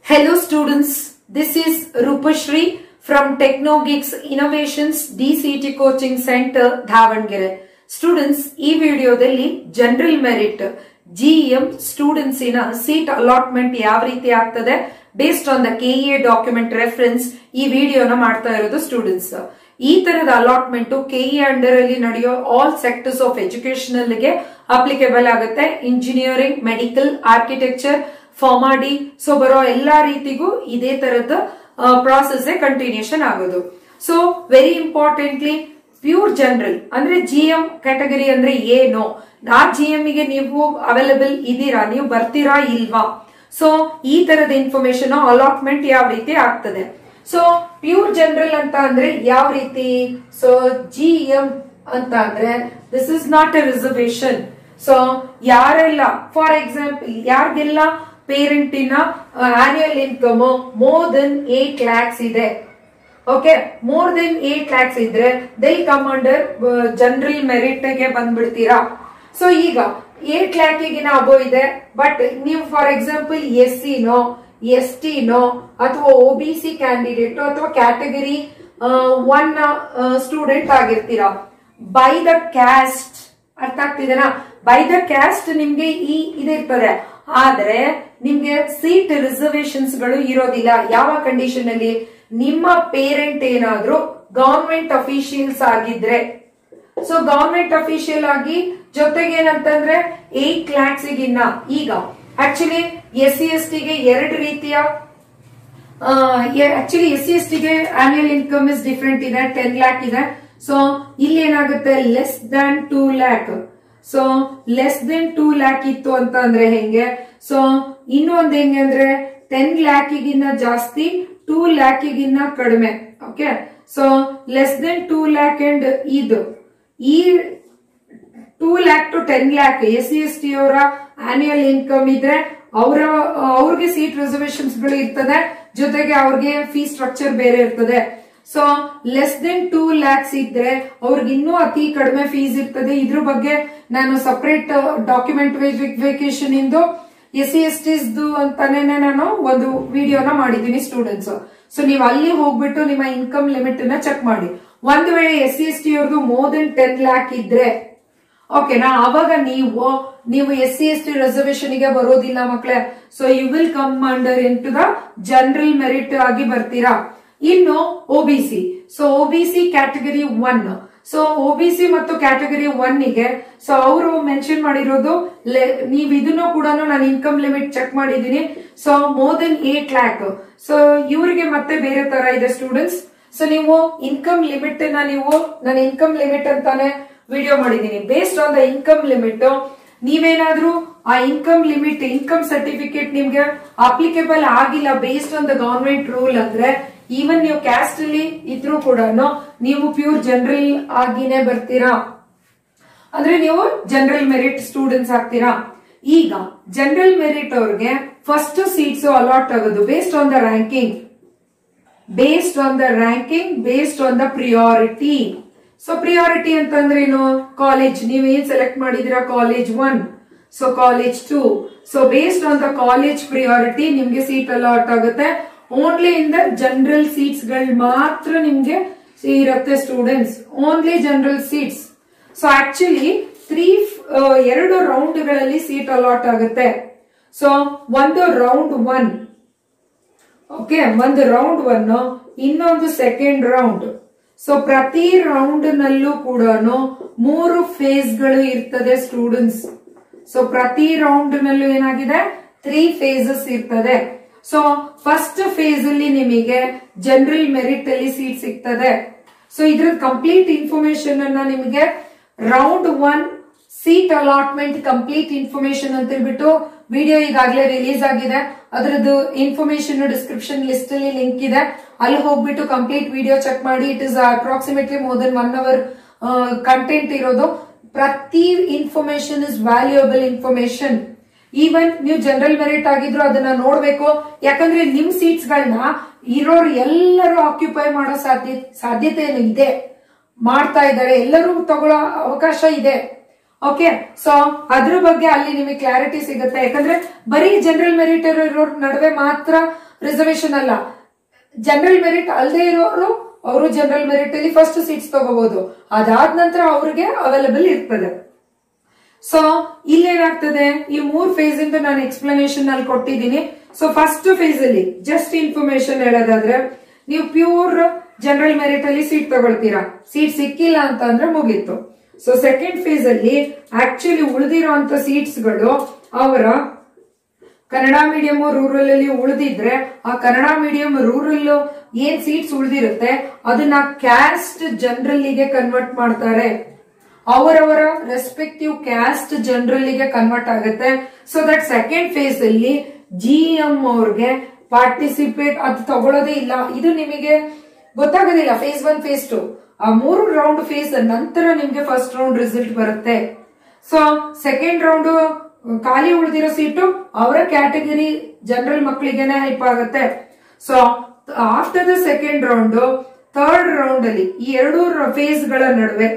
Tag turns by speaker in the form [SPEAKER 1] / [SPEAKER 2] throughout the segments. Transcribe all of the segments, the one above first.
[SPEAKER 1] Hello students, this is Rupashri from TechnoGeeks Innovations DCT Coaching Center Davanagere students ಈ ವಿಡಿಯೋದಲ್ಲಿ general merit GM students ಇನ seat allotment ಯಾವ ರೀತಿ ಆಗ್ತದೆ based on the KEA document reference ಈ ವಿಡಿಯೋನ ಮಾಡ್ತಾ ಇರೋದು ಸ್ಟೂಡೆಂಟ್ಸ್ ಈ ತರದ ಅಲಾಟ್ಮೆಂಟ್ ಕೆಇಎ ಅಂಡರ್ ಅಲ್ಲಿ ನಡೆಯೋ ಆಲ್ ಸೆಕ್ಟರ್ಸ್ ಆಫ್ ಎಜುಕೇಶನಲ್ ಗೆ ಅಪ್ಲಿಕೇಬಲ್ ಆಗುತ್ತೆ engineering medical architecture pharm D so ಬರೋ ಎಲ್ಲಾ ರೀತಿಗೂ ಇದೇ ತರದ ಪ್ರಾಸೆಸ್ ಕಂಟಿನ್ಯೂಷನ್ ಆಗೋದು so very importantly pure general ಅಂದ್ರೆ ಜಿ ಎಂ ಕ್ಯಾಟಗರಿ ಅಂದ್ರೆ ಏನು ಆ ಜಿ ಎಂ ಗೆ ನೀವು ಅವೈಲಬಲ್ ಇದೀರಾ ನೀವು ಬರ್ತೀರಾ ಇಲ್ವಾ ಸೊ ಈ ತರದ ಇನ್ಫಾರ್ಮೇಶನ್ ಅಲಾಟ್ಮೆಂಟ್ ಯಾವ ರೀತಿ ಆಗ್ತದೆ ಸೊ ಪ್ಯೂರ್ ಜನರಲ್ ಅಂತ ಅಂದ್ರೆ ಯಾವ ರೀತಿ ಸೊ ಜಿ ಎಂ ಅಂತ ಅಂದ್ರೆ this is not a reservation so ಯಾರೆಲ್ಲ ಫಾರ್ ಎಕ್ಸಾಂಪಲ್ ಯಾರಿಗೆಲ್ಲ ಪೇರೆಂಟಿನ annual income more than eight lakhs ಇದೆ okay more than eight lakhs ಇದ್ರೆ they'll come under general merit ಗೆ ಬಂದ್ಬಿಡ್ತೀರಾ ಸೊ ಈಗ ಏಟ್ ಲ್ಯಾಕಿಗಿನ ಅಬೋ ಇದೆ ಬಟ್ ನೀವು ಫಾರ್ ಎಕ್ಸಾಂಪಲ್ ಎಸ್ ಸಿನೋ ಎಸ್ ಟಿನೋ ಅಥವಾ ಒ ಬಿ ಸಿ ಕ್ಯಾಂಡಿಡೇಟ್ ಅಥವಾ ಕ್ಯಾಟಗರಿ ಒನ್ ಸ್ಟೂಡೆಂಟ್ ಆಗಿರ್ತೀರಾ ಬೈ ದ ಕ್ಯಾಸ್ಟ್ ಅರ್ಥ ಆಗ್ತಿದೆನಾ ಬೈ ದ ಕ್ಯಾಸ್ಟ್ ನಿಮ್ಗೆ ಈ ಇದಿರ್ತದೆ ಆದ್ರೆ ನಿಮ್ಗೆ ಸೀಟ್ ರಿಸರ್ವೇಶನ್ಸ್ ಗಳು ಇರೋದಿಲ್ಲ ಯಾವ ಕಂಡೀಷನ್ ಅಲ್ಲಿ ನಿಮ್ಮ ಪೇರೆಂಟ್ ಏನಾದ್ರೂ ಗವರ್ಮೆಂಟ್ ಅಫಿಷಿಯಲ್ಸ್ ಆಗಿದ್ರೆ ಸೊ ಗವರ್ಮೆಂಟ್ ಅಫಿಷಿಯಲ್ ಆಗಿ ಜೊತೆಗೆ ಏನಂತಂದ್ರೆ ಏಟ್ ಲ್ಯಾಕ್ಸ್ ಗಿನ್ನ ಈಗ ಆಕ್ಚುಲಿ ಎಸ್ ಸಿ ಎಸ್ ಟಿಗೆ ಎರಡು ರೀತಿಯ ಆಕ್ಚುಲಿ ಎಸ್ ಸಿ ಎಸ್ ಟಿಗೆ ಆನ್ಯುಯಲ್ ಇನ್ಕಮ್ ಇಸ್ ಡಿಫ್ರೆಂಟ್ ಇದೆ ಟೆನ್ ಲ್ಯಾಕ್ ಇದೆ ಸೊ ಇಲ್ಲಿ ಏನಾಗುತ್ತೆ less than two lakh so less than two lakh ಇತ್ತು ಅಂತ ಅಂದ್ರೆ ಹೆಂಗೆ ಸೊ ಇನ್ನೊಂದ್ ಹೆಂಗೆ ಅಂದ್ರೆ ಟೆನ್ ಲ್ಯಾಕಿಗಿನ್ನ ಜಾಸ್ತಿ ಟೂ ಲ್ಯಾಕಿಗಿನ್ನ ಕಡಿಮೆ okay so less than two lakh and ಇದು ಈ two lakh to ten lakh S C S T ಅವರ ಆನ್ಯುಯಲ್ ಇನ್ಕಮ್ ಇದ್ರೆ ಅವರ ಅವ್ರಿಗೆ ಸೀಟ್ ರಿಸರ್ವೇಶನ್ಸ್ ಗಳು ಇರ್ತದೆ ಜೊತೆಗೆ ಅವ್ರಿಗೆ ಫೀ ಸ್ಟ್ರಕ್ಚರ್ ಬೇರೆ ಇರ್ತದೆ so less than two lakhs ಇದ್ರೆ ಅವ್ರಿಗೆ ಇನ್ನೂ ಅತಿ ಕಡಿಮೆ ಫೀಸ್ ಇರ್ತದೆ ಇದ್ರ ಬಗ್ಗೆ ನಾನು ಸಪರೇಟ್ ಡಾಕ್ಯುಮೆಂಟ್ ವೆರಿಫಿಕೇಶನ್ ಇಂದು ಎಸ್ ಸಿ ಎಸ್ ಟಿಸ್ ಅಂತಾನೆ ನಾನು ಒಂದು ವಿಡಿಯೋನ ಮಾಡಿದ್ದೀನಿ ಸ್ಟೂಡೆಂಟ್ಸ್ ಸೊ ನೀವು ಅಲ್ಲಿ ಹೋಗ್ಬಿಟ್ಟು ನಿಮ್ಮ ಇನ್ಕಮ್ ಲಿಮಿಟ್ ನ ಚೆಕ್ ಮಾಡಿ ಒಂದ್ ವೇಳೆ ಎಸ್ ಸಿ ಎಸ್ ಟಿ ಅವ್ರದ್ದು ಮೋರ್ ದೆನ್ ಟೆನ್ ಲ್ಯಾಕ್ ಇದ್ರೆ ಓಕೆನಾ ಅವಾಗ ನೀವು ನೀವು S C S T reservation ಗೆ ಬರೋದಿಲ್ಲ ಮಕ್ಕಳೇ so you will come under into the general merit ಆಗಿ ಬರ್ತೀರಾ ಇನ್ನು OBC so OBC category one so OBC ಮತ್ತು ಕ್ಯಾಟಗರಿ ಒನ್ ಗೆ ಸೊ ಅವರು ಮೆನ್ಷನ್ ಮಾಡಿರೋದು ನೀವು ಇದನ್ನು ಕೂಡ ನಾನು ಇನ್ಕಮ್ ಲಿಮಿಟ್ ಚೆಕ್ ಮಾಡಿದೀನಿ so more than eight lakh so ಇವರಿಗೆ ಮತ್ತೆ ಬೇರೆ ತರ ಇದೆ ಸ್ಟೂಡೆಂಟ್ಸ್ ಸೊ ನೀವು ಇನ್ಕಮ್ ಲಿಮಿಟ್ ನ ನೀವು ನಾನು ಇನ್ಕಮ್ ಲಿಮಿಟ್ ಅಂತಾನೆ ವಿಡಿಯೋ ಮಾಡಿದೀನಿ based on the income limit ನೀವೇನಾದ್ರೂ ಆ ಇನ್ಕಮ್ ಲಿಮಿಟ್ ಇನ್ಕಮ್ ಸರ್ಟಿಫಿಕೇಟ್ ನಿಮ್ಗೆ ಅಪ್ಲಿಕೇಬಲ್ ಆಗಿಲ್ಲ based on the government rule ಅಂದ್ರೆ ಈವನ್ ನೀವು ಕ್ಯಾಸ್ಟ್ ಅಲ್ಲಿ ಇದ್ರೂ ಕೂಡ ನೀವು ಪ್ಯೂರ್ ಜನರಲ್ ಆಗಿನೇ ಬರ್ತೀರಾ ಅಂದ್ರೆ ನೀವು ಜನರಲ್ ಮೆರಿಟ್ ಸ್ಟೂಡೆಂಟ್ಸ್ ಆಗ್ತೀರಾ ಈಗ ಜನರಲ್ ಮೆರಿಟ್ ಅವ್ರಿಗೆ ಫಸ್ಟ್ ಸೀಟ್ಸ್ ಅಲಾಟ್ ಆಗೋದು based on the ranking based on the ranking based on the priority so priority ಅಂತಂದ್ರೆ ಏನು ಕಾಲೇಜ್ ನೀವು ಏನ್ ಸೆಲೆಕ್ಟ್ ಮಾಡಿದಿರಾ college one so college two so based on the college priority ನಿಮ್ಗೆ seat allot ಆಗುತ್ತೆ only in the general seats ಗಳು ಮಾತ್ರ ನಿಮ್ಗೆ ಇರುತ್ತೆ students only general seats so actually three ಎರಡು ರೌಂಡ್ ಗಳಲ್ಲಿ ಸೀಟ್ ಅಲಾಟ್ ಆಗುತ್ತೆ ಸೊ ಒಂದು ರೌಂಡ್ ಒನ್ ಓಕೆ ಒಂದು ರೌಂಡ್ ಒನ್ ಇನ್ನೊಂದು ಸೆಕೆಂಡ್ ರೌಂಡ್ ಸೊ ಪ್ರತಿ ರೌಂಡ್ ನಲ್ಲೂ ಕೂಡ ಮೂರು ಫೇಸ್ ಗಳು ಇರ್ತದೆ ಸ್ಟೂಡೆಂಟ್ಸ್ ಸೊ ಪ್ರತಿ ರೌಂಡ್ ನಲ್ಲೂ ಏನಾಗಿದೆ ತ್ರೀ ಫೇಸಸ್ ಇರ್ತದೆ ಸೊ ಫಸ್ಟ್ ಫೇಸ್ ಅಲ್ಲಿ ನಿಮಗೆ ಜನರಲ್ ಮೆರಿಟ್ ಅಲ್ಲಿ ಸೀಟ್ ಸಿಗ್ತದೆ ಸೊ ಇದ್ರ ಕಂಪ್ಲೀಟ್ ಇನ್ಫಾರ್ಮೇಶನ್ ಅನ್ನ ನಿಮಗೆ round one seat allotment complete information ಅಂತ ಹೇಳ್ಬಿಟ್ಟು ವಿಡಿಯೋ ಈಗಾಗಲೇ ರಿಲೀಸ್ ಆಗಿದೆ ಅದರದ್ದು ಇನ್ಫಾರ್ಮೇಶನ್ ಡಿಸ್ಕ್ರಿಪ್ಷನ್ ಲಿಸ್ಟ್ ಅಲ್ಲಿ ಲಿಂಕ್ ಇದೆ ಅಲ್ಲಿ ಹೋಗ್ಬಿಟ್ಟು ಕಂಪ್ಲೀಟ್ ವಿಡಿಯೋ ಚೆಕ್ ಮಾಡಿ it is approximately more than one hour content ಇರೋದು ಪ್ರತಿ information is valuable information even ನೀವು ಜನರಲ್ ಮೆರಿಟ್ ಆಗಿದ್ರು ಅದನ್ನ ನೋಡ್ಬೇಕು ಯಾಕಂದ್ರೆ ನಿಮ್ ಸೀಟ್ಸ್ ಗಳನ್ನ ಇರೋರು ಎಲ್ಲರೂ ಆಕ್ಯುಪೈ ಮಾಡೋ ಸಾಧ್ಯ ಸಾಧ್ಯತೆ ಇದೆ ಮಾಡ್ತಾ ಇದ್ದಾರೆ ಎಲ್ಲರೂ ತಗೊಳ್ಳೋ ಅವಕಾಶ ಇದೆ ಓಕೆ ಸೊ ಅದ್ರ ಬಗ್ಗೆ ಅಲ್ಲಿ ನಿಮಗೆ ಕ್ಲಾರಿಟಿ ಸಿಗುತ್ತೆ ಯಾಕಂದ್ರೆ ಬರೀ ಜನರಲ್ ಮೆರಿಟ್ ಇರೋರ್ ನಡುವೆ ಮಾತ್ರ ರಿಸರ್ವೇಶನ್ ಅಲ್ಲ ಜನರಲ್ ಮೆರಿಟ್ ಅಲ್ಲದೆ ಇರೋರು ಅವರು ಜನರಲ್ ಮೆರಿಟ್ ಅಲ್ಲಿ ಫಸ್ಟ್ ಸೀಟ್ಸ್ ತಗೋಬಹುದು ಅದಾದ ನಂತರ ಅವ್ರಿಗೆ ಅವೈಲಬಲ್ ಇರ್ತದೆ ಸೊ ಇಲ್ಲೇನಾಗ್ತದೆ ಈ ಮೂರ್ ಫೇಸ್ ಇಂದ ನಾನು ಎಕ್ಸ್ಪ್ಲನೇಷನ್ ಅಲ್ಲಿ ಕೊಟ್ಟಿದ್ದೀನಿ ಸೊ ಫಸ್ಟ್ ಫೇಸ್ ಅಲ್ಲಿ ಜಸ್ಟ್ ಇನ್ಫಾರ್ಮೇಶನ್ ಹೇಳೋದಾದ್ರೆ ನೀವು ಪ್ಯೂರ್ ಜನರಲ್ ಮೆರಿಟ್ ಅಲ್ಲಿ ಸೀಟ್ ತಗೊಳ್ತೀರಾ ಸೀಟ್ ಸಿಕ್ಕಿಲ್ಲ ಅಂತ ಅಂದ್ರೆ ಮುಗೀತು ಸೊ ಸೆಕೆಂಡ್ ಫೇಸ್ ಅಲ್ಲಿ ಆಕ್ಚುಲಿ ಉಳಿದಿರುವಂತ ಸೀಟ್ಸ್ ಗಳು ಅವರ ಕನ್ನಡ ಮೀಡಿಯಂ ರೂರಲ್ ಅಲ್ಲಿ ಉಳಿದಿದ್ರೆ ಆ ಕನ್ನಡ ಮೀಡಿಯಂ ರೂರಲ್ ಏನ್ ಸೀಟ್ಸ್ ಉಳಿದಿರುತ್ತೆ ಅದನ್ನ ಕ್ಯಾಸ್ಟ್ ಜನರಲ್ಲಿಗೆ ಕನ್ವರ್ಟ್ ಮಾಡ್ತಾರೆ ಅವರವರ ರೆಸ್ಪೆಕ್ಟಿವ್ ಕ್ಯಾಸ್ಟ್ ಜನರಲ್ಲಿಗೆ ಕನ್ವರ್ಟ್ ಆಗುತ್ತೆ ಸೊ ದಟ್ ಸೆಕೆಂಡ್ ಫೇಸ್ ಅಲ್ಲಿ ಜಿ ಎಂ ಅವ್ರಿಗೆ ಪಾರ್ಟಿಸಿಪೇಟ್ ಅದು ತಗೊಳ್ಳೋದೇ ಇಲ್ಲ ಇದು ನಿಮಗೆ ಗೊತ್ತಾಗೋದಿಲ್ಲ ಫೇಸ್ ಒನ್ ಫೇಸ್ ಟು ಆ ಮೂರು ರೌಂಡ್ ಫೇಸ್ ನಂತರ ನಿಮ್ಗೆ ಫಸ್ಟ್ ರೌಂಡ್ ರಿಸಲ್ಟ್ ಬರುತ್ತೆ ಸೊ ಸೆಕೆಂಡ್ ರೌಂಡ್ ಖಾಲಿ ಉಳಿದಿರೋ ಸೀಟು ಅವರ ಕ್ಯಾಟಗರಿ ಜನರಲ್ ಮಕ್ಕಳಿಗೆನೆ ಹೆಲ್ಪ್ ಆಗುತ್ತೆ so after the second round third round ಅಲ್ಲಿ ಈ ಎರಡು ಫೇಸ್ ಗಳ ನಡುವೆ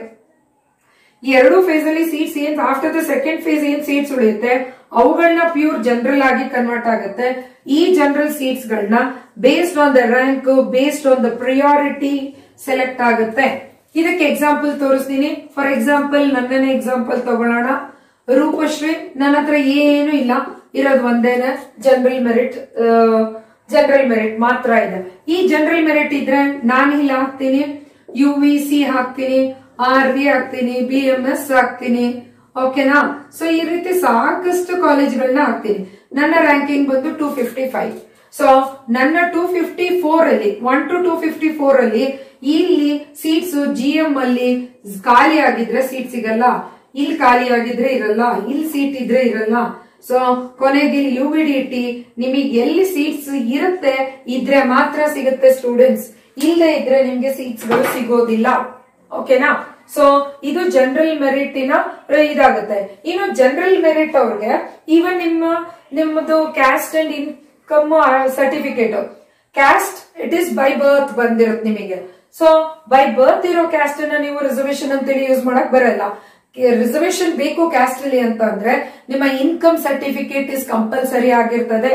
[SPEAKER 1] ಈ ಎರಡು ಫೇಸ್ ಅಲ್ಲಿ ಸೀಟ್ಸ್ ಏನ್ ಆಫ್ಟರ್ ದ ಸೆಕೆಂಡ್ ಫೇಸ್ ಏನ್ ಸೀಟ್ಸ್ ಉಳಿಯುತ್ತೆ ಅವುಗಳನ್ನ ಪ್ಯೂರ್ ಜನರಲ್ ಆಗಿ ಕನ್ವರ್ಟ್ ಆಗುತ್ತೆ ಈ ಜನರಲ್ ಸೀಟ್ಸ್ ಗಳನ್ನ based on the rank based on the priority select ಆಗುತ್ತೆ ಇದಕ್ಕೆ ಎಕ್ಸಾಂಪಲ್ ತೋರಿಸ್ತೀನಿ ಫಾರ್ ಎಕ್ಸಾಂಪಲ್ ನನ್ನನೇ ಎಕ್ಸಾಂಪಲ್ ತಗೊಳ್ಳೋಣ ರೂಪಶ್ರೀ ನನ್ನ ಹತ್ರ ಏನು ಇಲ್ಲ ಇರೋದು ಒಂದೇನೆ ಜನರಲ್ ಮೆರಿಟ್ ಜನರಲ್ ಮೆರಿಟ್ ಮಾತ್ರ ಇದೆ ಈ ಜನರಲ್ ಮೆರಿಟ್ ಇದ್ರೆ ನಾನು ಇಲ್ಲಿ ಹಾಕ್ತೀನಿ ಯು ವಿ ಸಿ ಹಾಕ್ತೀನಿ ಆರ್ ವಿ ಹಾಕ್ತೀನಿ ಬಿ ಎಂ ಎಸ್ ಹಾಕ್ತೀನಿ ಓಕೆನಾ ಸೊ ಈ ರೀತಿ ಸಾಕಷ್ಟು ಕಾಲೇಜ್ಗಳನ್ನ ಹಾಕ್ತೀನಿ ನನ್ನ ರ್ಯಾಂಕಿಂಗ್ ಬಂದು ಟೂ ಫಿಫ್ಟಿ ಫೈವ್ ಸೊ ನನ್ನ ಟೂ ಫಿಫ್ಟಿ ಫೋರ್ ಅಲ್ಲಿ one to two fifty four ಅಲ್ಲಿ ಇಲ್ಲಿ ಸೀಟ್ಸ್ ಜಿ ಎಂ ಅಲ್ಲಿ ಖಾಲಿ ಆಗಿದ್ರೆ ಸೀಟ್ ಸಿಗಲ್ಲ ಇಲ್ಲಿ ಖಾಲಿ ಆಗಿದ್ರೆ ಇರಲ್ಲ ಇಲ್ಲಿ ಸೀಟ್ ಇದ್ರೆ ಇರಲ್ಲ ಸೊ ಕೊನೆಗೆ ಯು ಬಿ ಡಿ ಟಿ ನಿಮಗೆ ಎಲ್ಲಿ ಸೀಟ್ಸ್ ಇರುತ್ತೆ ಇದ್ರೆ ಮಾತ್ರ ಸಿಗುತ್ತೆ ಸ್ಟೂಡೆಂಟ್ಸ್ ಇಲ್ಲದೆ ಇದ್ರೆ ನಿಮ್ಗೆ ಸೀಟ್ಸ್ ಗಳು ಸಿಗೋದಿಲ್ಲ ಓಕೆನಾ ಸೊ ಇದು ಜನರಲ್ ಮೆರಿಟಿನ ಇದಾಗುತ್ತೆ ಇನ್ನು ಜನರಲ್ ಮೆರಿಟ್ ಅವ್ರಿಗೆ ಈವನ್ ನಿಮ್ಮ ನಿಮ್ಮದು caste and income certificate caste it is by birth ಬಂದಿರುತ್ತೆ ನಿಮಗೆ ಸೊ ಬೈ ಬರ್ತ್ ಇರೋ ಕ್ಯಾಸ್ಟ್ ಅನ್ನ ನೀವು ರಿಸರ್ವೇಶನ್ ಅಂತೇಳಿ ಯೂಸ್ ಮಾಡಕ್ ಬರಲ್ಲ ರಿಸರ್ವೇಶನ್ ಬೇಕು ಕ್ಯಾಸ್ಟ್ ಅಲ್ಲಿ ಅಂತ ಅಂದ್ರೆ ನಿಮ್ಮ ಇನ್ಕಮ್ ಸರ್ಟಿಫಿಕೇಟ್ ಇಸ್ ಕಂಪಲ್ಸರಿ ಆಗಿರ್ತದೆ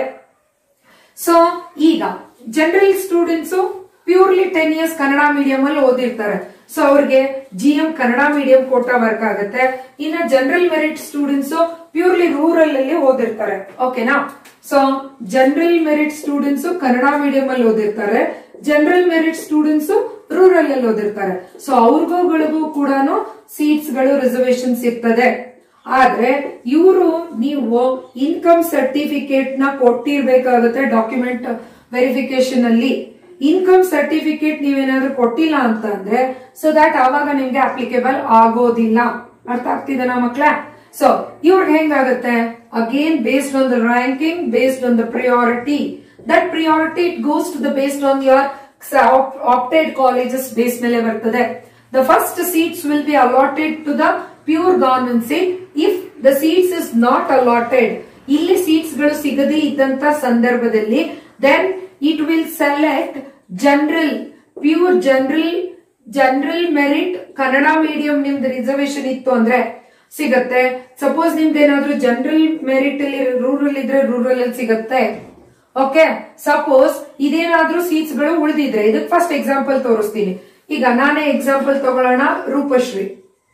[SPEAKER 1] ಸೊ ಈಗ general students purely ten years Kannada medium ಅಲ್ಲಿ ಓದಿರ್ತಾರೆ ಸೊ ಅವ್ರಿಗೆ G M Kannada medium quota work ಆಗುತ್ತೆ ಇನ್ನ general merit students purely rural ಅಲ್ಲಿ ಓದಿರ್ತಾರೆ ಓಕೆನಾ so general merit students Kannada medium ಅಲ್ಲಿ ಓದಿರ್ತಾರೆ ಜನರಲ್ ಮೆರಿಟ್ ಸ್ಟೂಡೆಂಟ್ಸ್ ರೂರಲ್ ಅಲ್ಲಿ ಓದಿರ್ತಾರೆ ಸೊ ಅವ್ರಿಗೂ ಕೂಡ ಸೀಟ್ಸ್ ಗಳು ರಿಸರ್ವೇಶನ್ಸ್ ಇರ್ತದೆ ಆದ್ರೆ ಇವರು ನೀವು ಇನ್ಕಮ್ ಸರ್ಟಿಫಿಕೇಟ್ ನ ಕೊಟ್ಟಿರ್ಬೇಕಾಗುತ್ತೆ ಡಾಕ್ಯುಮೆಂಟ್ ವೆರಿಫಿಕೇಶನ್ ಅಲ್ಲಿ ಇನ್ಕಮ್ ಸರ್ಟಿಫಿಕೇಟ್ ನೀವೇನಾದ್ರೂ ಕೊಟ್ಟಿಲ್ಲ ಅಂತ ಅಂದ್ರೆ ಸೊ ದಟ್ ಅವಾಗ ನಿಮ್ಗೆ ಅಪ್ಲಿಕೇಬಲ್ ಆಗೋದಿಲ್ಲ ಅರ್ಥ ಆಗ್ತಿದೆ ಮಕ್ಳ ಸೊ ಇವ್ರಿಗೆ ಹೆಂಗಾಗುತ್ತೆ again based on the ranking based on the priority that priority it goes to the based on your opted colleges base ಮೇಲೆ ಬರ್ತದೆ the first seats will be allotted to the pure government seat if the seats is not allotted ಇಲ್ಲಿ seats ಗಳು ಸಿಗದೇ ಇದ್ದಂತ ಸಂದರ್ಭದಲ್ಲಿ then it will select general pure general general merit Kannada medium ನಿಮ್ದು reservation ಇತ್ತು ಅಂದ್ರೆ ಸಿಗತ್ತೆ ಸಪೋಸ್ ನಿಮ್ದು ಏನಾದ್ರು ಜನರಲ್ ಮೆರಿಟ್ ಅಲ್ಲಿ ರೂರಲ್ ಇದ್ರೆ ರೂರಲ್ ಅಲ್ಲಿ ಸಿಗತ್ತೆ ಓಕೆ ಸಪೋಸ್ ಇದೇನಾದ್ರೂ ಸೀಟ್ಸ್ ಗಳು ಉಳಿದಿದ್ರೆ ಇದಕ್ಕೆ ಫಸ್ಟ್ ಎಕ್ಸಾಂಪಲ್ ತೋರಿಸ್ತೀನಿ ಈಗ ನಾನೇ ಎಕ್ಸಾಂಪಲ್ ತಗೊಳ್ಳೋಣ Roopashree